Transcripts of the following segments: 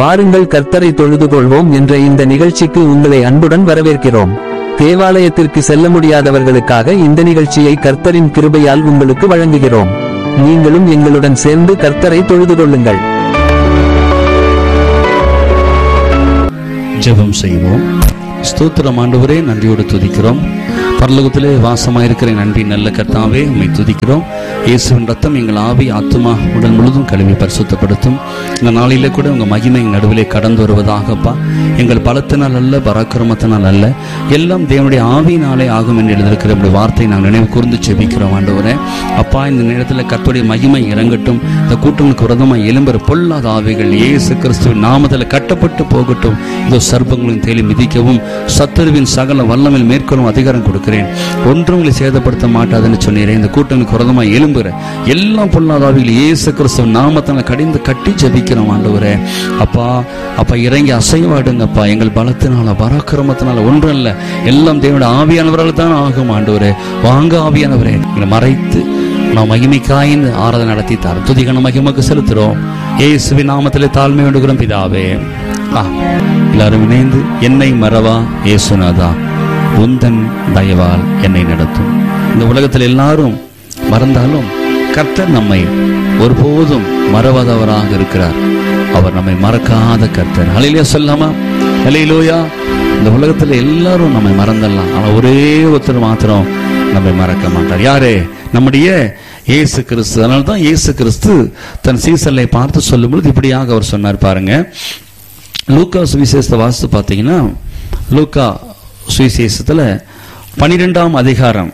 வாருங்கள் கர்த்தரை தொழுது கொள்வோம் என்ற இந்த நிகழ்ச்சிக்கு உங்களை அன்புடன் வரவேற்கிறோம் தேவாலயத்திற்கு செல்ல முடியாதவர்களுக்காக இந்த நிகழ்ச்சியை கர்த்தரின் கிருபையால் உங்களுக்கு வழங்குகிறோம் நீங்களும் எங்களுடன் சேர்ந்து கர்த்தரை தொழுது கொள்ளுங்கள் ஜெபம் செய்வோம் ஸ்தோத்திரம் ஆண்டவரே நன்றியோடு துதிக்கிறோம் பரலோகத்திலே வாசமாயிருக்கிற நன்றி நல்ல கர்த்தாவே உம்மை துதிக்கிறோம் இயேசுவின் ரத்தம் எங்கள் ஆவி ஆத்துமா உடல் முழுதும் கழுவி பரிசுத்தப்படுத்தும் இந்த நாளிலே கூட உங்க மகிமை எங்கள் நடுவிலே கடந்து வருவதாகப்பா எங்கள் பலத்தினால் அல்ல பராக்கிரமத்தினால் அல்ல எல்லாம் தேவனுடைய ஆவியினாலே ஆகும் என்று எழுதியிருக்கிற உடைய வார்த்தை நாங்கள் நினைவு கூர்ந்து செபிக்கிறோம் ஆண்டவரே அப்பா இந்த நேரத்தில் கர்த்தருடைய மகிமை இறங்கட்டும் இந்த கூட்டங்களுக்கு விரதமாக எலும்புற பொல்லாத ஆவிகள் இயேசு கிறிஸ்துவின் நாமத்தில் கட்டப்பட்டு போகட்டும் இதோ சர்ப்பங்களின் தேலி மிதிக்கவும் சத்துருவின் சகல வல்லமில் மேற்கொள்ளும் அதிகாரம் கொடுக்கிறேன் ஒன்றும் உங்களை சேதப்படுத்த மாட்டாதுன்னு சொன்னீரேன் இந்த கூட்டங்களுக்கு விரதமாக எலும்புற எல்லாம் பொல்லாத ஆவிகள் இயேசு கிறிஸ்துவின் நாமத்தில் கடிந்து கட்டி ஜெபிக்கிறோம் ஆண்டவரே அப்பா அப்பா இறங்கி அசைவாடுங்கப்பா எங்கள் பலத்தினால பராக்கிரமத்தினால ஒன்றும் இல்லை எல்லாம் தேவனுடைய ஆவியானவரால் தான் ஆகும் ஆண்டவரே வாங்க ஆவியானவரே எங்களை மறைத்து நாம் மகிமைக்காயின் ஆராதனை நடத்தி தார் துதிகன மகிமைக்கு செலுத்துறோம் ஏசுவின் நாமத்திலே தாழ்மை வேண்டுகிறோம் பிதாவே ஆ எல்லாரும் இணைந்து என்னை மறவா ஏசுநாதா உந்தன் தயவால் என்னை நடத்தும் இந்த உலகத்தில் எல்லாரும் மறந்தாலும் கர்த்தர் நம்மை ஒருபோதும் மறவாதவராக இருக்கிறார் அவர் நம்மை மறக்காத கர்த்தர் அலையிலே சொல்லாமா அலையிலோயா இந்த உலகத்துல எல்லாரும் நம்மை மறந்துடலாம் ஆனா ஒரே ஒருத்தர் மாத்திரம் நம்மை மறக்க மாட்டார் யாரு நம்முடைய இயேசு கிறிஸ்து அதனால தான் இயேசு கிறிஸ்து தன் சீசலை பார்த்து சொல்லும்பொழுது இப்படியாக அவர் சொன்னார் பாருங்க லூக்கா சுவிசேஷத்தை வாசித்து பார்த்தீங்கன்னா லூக்கா சுவிசேஷத்துல பனிரெண்டாம் அதிகாரம்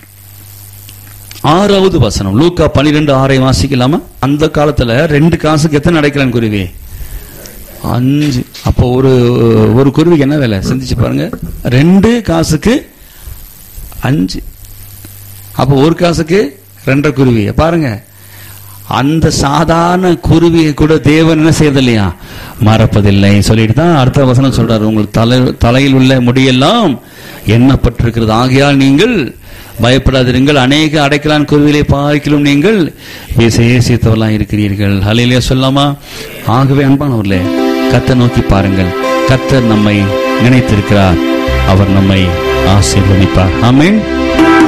ஆறாவது வசனம் லூக்கா பனிரெண்டு ஆறை வாசிக்கலாமா அந்த காலத்துல ரெண்டு காசுக்கு எத்தனை அடைக்கலான் குருவி அஞ்சு அப்போ ஒரு ஒரு குருவிக்கு என்ன வேலை சிந்திச்சு பாருங்க ரெண்டு காசுக்கு அஞ்சு அப்போ ஒரு காசுக்கு ரெண்டரை குருவி பாருங்க அந்த சாதாரண குருவியை கூட தேவன் என்ன செய்யறது இல்லையா மறப்பதில்லை சொல்லிட்டு தான் அடுத்த வசனம் சொல்றாரு உங்களுக்கு தலை தலையில் உள்ள முடியெல்லாம் எண்ணப்பட்டிருக்கிறது ஆகையால் நீங்கள் பயப்படாதிருங்கள் அநேக அடைக்கலான் குருவிலை பார்க்கிலும் நீங்கள் விசேஷித்தவர்களாக இருக்கிறீர்கள் ஹலையிலே சொல்லாமா ஆகவே அன்பானவர்களே கத்தை நோக்கி பாருங்கள் கத்தர் நம்மை நினைத்திருக்கிறார் அவர் நம்மை ஆசீர்வதிப்பார் ஆமென்